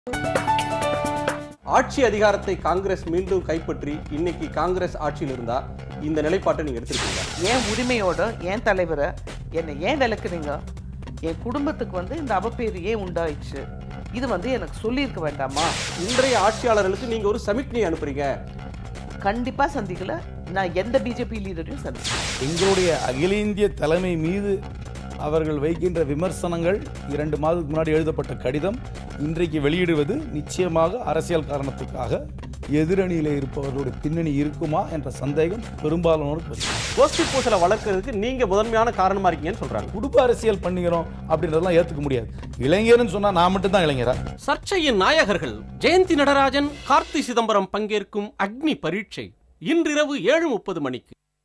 ஆட்சி அதிகாரத்தை காங்கிரஸ் மீண்டும் கைப்பற்றி இன்னைக்கு காங்கிரஸ் ஆட்சியில் இருந்தா இந்த நிலைப்பாட்டை நீங்க எடுத்திருக்கீங்க என் உரிமையோட என் தலைவரை என்னை ஏன் விளக்குறீங்க என் குடும்பத்துக்கு வந்து இந்த அவப்பேறு ஏன் உண்டாயிடுச்சு இது வந்து எனக்கு சொல்லியிருக்க வேண்டாமா இன்றைய ஆட்சியாளர்களுக்கு நீங்க ஒரு சமிக்ஞை அனுப்புறீங்க கண்டிப்பா சந்திக்கல நான் எந்த பிஜேபி லீடரையும் சந்திக்கல எங்களுடைய அகில இந்திய தலைமை மீது அவர்கள் வைக்கின்ற விமர்சனங்கள் இரண்டு மாதத்துக்கு முன்னாடி எழுதப்பட்ட கடிதம் இன்றைக்கு வெளியிடுவது நிச்சயமாக அரசியல் காரணத்துக்காக எதிரணியில் இருப்பவர்களுடைய பின்னணி இருக்குமா என்ற சந்தேகம் பெரும்பாலானோருக்கு வருகிறது. கோஷ்டி பூசலை வளர்க்கறதுக்கு நீங்க முதன்மையான காரணமா இருக்கீங்கன்னு சொல்றாங்க குடும்ப அரசியல் பண்ணிக்கிறோம் அப்படின்றதெல்லாம் ஏற்றுக்க முடியாது இளைஞர்னு சொன்னால் நான் மட்டும்தான் இளைஞரா சர்ச்சையின் நாயகர்கள் ஜெயந்தி நடராஜன் கார்த்தி சிதம்பரம் பங்கேற்கும் அக்னி பரீட்சை இன்றிரவு ஏழு முப்பது மணிக்கு